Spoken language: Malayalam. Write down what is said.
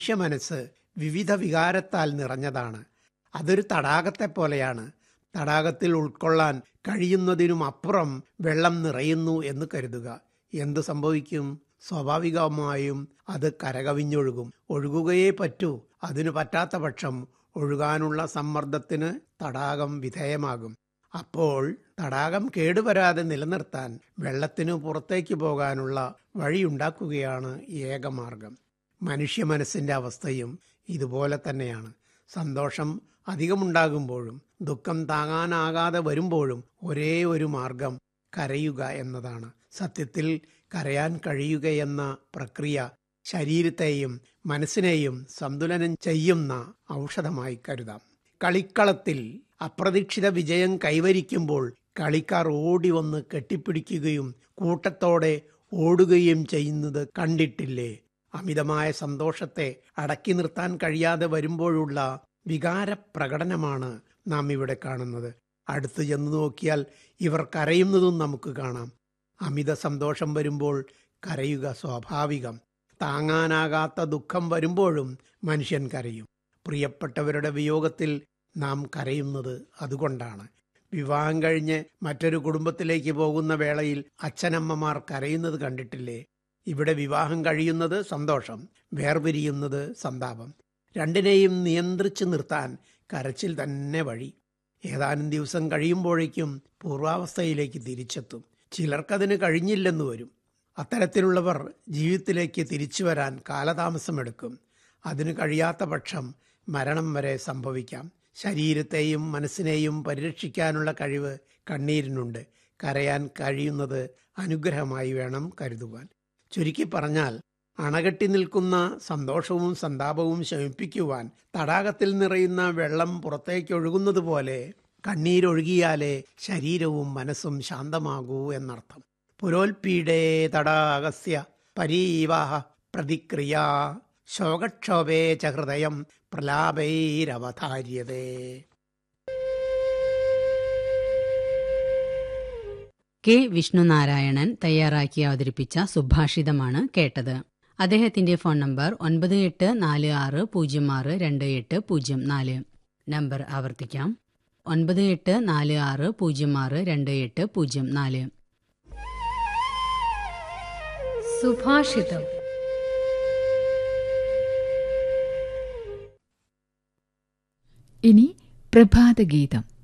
മനുഷ്യ മനസ്സ് വിവിധ വികാരത്താൽ നിറഞ്ഞതാണ് അതൊരു തടാകത്തെ പോലെയാണ് തടാകത്തിൽ ഉൾക്കൊള്ളാൻ കഴിയുന്നതിനും അപ്പുറം വെള്ളം നിറയുന്നു എന്ന് കരുതുക എന്ത് സംഭവിക്കും സ്വാഭാവികമായും അത് കരകവിഞ്ഞൊഴുകും ഒഴുകുകയേ പറ്റൂ അതിനു പറ്റാത്ത പക്ഷം ഒഴുകാനുള്ള സമ്മർദ്ദത്തിന് തടാകം വിധേയമാകും അപ്പോൾ തടാകം കേടുവരാതെ നിലനിർത്താൻ വെള്ളത്തിനു പുറത്തേക്ക് പോകാനുള്ള വഴിയുണ്ടാക്കുകയാണ് ഏകമാർഗം മനുഷ്യ മനസ്സിന്റെ അവസ്ഥയും ഇതുപോലെ തന്നെയാണ് സന്തോഷം അധികമുണ്ടാകുമ്പോഴും ദുഃഖം താങ്ങാനാകാതെ വരുമ്പോഴും ഒരേ ഒരു മാർഗം കരയുക എന്നതാണ് സത്യത്തിൽ കരയാൻ കഴിയുകയെന്ന പ്രക്രിയ ശരീരത്തെയും മനസ്സിനെയും സന്തുലനം ചെയ്യുന്ന ഔഷധമായി കരുതാം കളിക്കളത്തിൽ അപ്രതീക്ഷിത വിജയം കൈവരിക്കുമ്പോൾ കളിക്കാർ ഓടി വന്ന് കെട്ടിപ്പിടിക്കുകയും കൂട്ടത്തോടെ ഓടുകയും ചെയ്യുന്നത് കണ്ടിട്ടില്ലേ അമിതമായ സന്തോഷത്തെ അടക്കി നിർത്താൻ കഴിയാതെ വരുമ്പോഴുള്ള വികാര പ്രകടനമാണ് നാം ഇവിടെ കാണുന്നത് അടുത്ത് ചെന്ന് നോക്കിയാൽ ഇവർ കരയുന്നതും നമുക്ക് കാണാം അമിത സന്തോഷം വരുമ്പോൾ കരയുക സ്വാഭാവികം താങ്ങാനാകാത്ത ദുഃഖം വരുമ്പോഴും മനുഷ്യൻ കരയും പ്രിയപ്പെട്ടവരുടെ വിയോഗത്തിൽ നാം കരയുന്നത് അതുകൊണ്ടാണ് വിവാഹം കഴിഞ്ഞ് മറ്റൊരു കുടുംബത്തിലേക്ക് പോകുന്ന വേളയിൽ അച്ഛനമ്മമാർ കരയുന്നത് കണ്ടിട്ടില്ലേ ഇവിടെ വിവാഹം കഴിയുന്നത് സന്തോഷം വേർപിരിയുന്നത് സന്താപം രണ്ടിനെയും നിയന്ത്രിച്ചു നിർത്താൻ കരച്ചിൽ തന്നെ വഴി ഏതാനും ദിവസം കഴിയുമ്പോഴേക്കും പൂർവാവസ്ഥയിലേക്ക് തിരിച്ചെത്തും ചിലർക്കതിന് കഴിഞ്ഞില്ലെന്ന് വരും അത്തരത്തിലുള്ളവർ ജീവിതത്തിലേക്ക് തിരിച്ചു വരാൻ കാലതാമസമെടുക്കും അതിന് കഴിയാത്ത പക്ഷം മരണം വരെ സംഭവിക്കാം ശരീരത്തെയും മനസ്സിനെയും പരിരക്ഷിക്കാനുള്ള കഴിവ് കണ്ണീരിനുണ്ട് കരയാൻ കഴിയുന്നത് അനുഗ്രഹമായി വേണം കരുതുവാൻ ചുരുക്കി പറഞ്ഞാൽ അണകെട്ടി നിൽക്കുന്ന സന്തോഷവും സന്താപവും ശമിപ്പിക്കുവാൻ തടാകത്തിൽ നിറയുന്ന വെള്ളം പുറത്തേക്കൊഴുകുന്നത് പോലെ കണ്ണീരൊഴുകിയാലേ ശരീരവും മനസ്സും ശാന്തമാകൂ എന്നർത്ഥം പുരോൽപീഡേ തടാകസ്യ പരീവാഹ പ്രതിക്രിയ ശോകക്ഷോഭേ ച ഹൃദയം പ്രലാപൈരവധാര്യതേ കെ വിഷ്ണുനാരായണൻ തയ്യാറാക്കി അവതരിപ്പിച്ച സുഭാഷിതമാണ് കേട്ടത് അദ്ദേഹത്തിന്റെ ഫോൺ നമ്പർ ഒൻപത് എട്ട് നാല് ആറ് പൂജ്യം ആറ് രണ്ട് എട്ട് പൂജ്യം നാല് നമ്പർ ആവർത്തിക്കാം ഒൻപത് എട്ട് നാല് ആറ് പൂജ്യം ആറ് രണ്ട് എട്ട് പൂജ്യം നാല് സുഭാഷിതം ഇനി പ്രഭാതഗീതം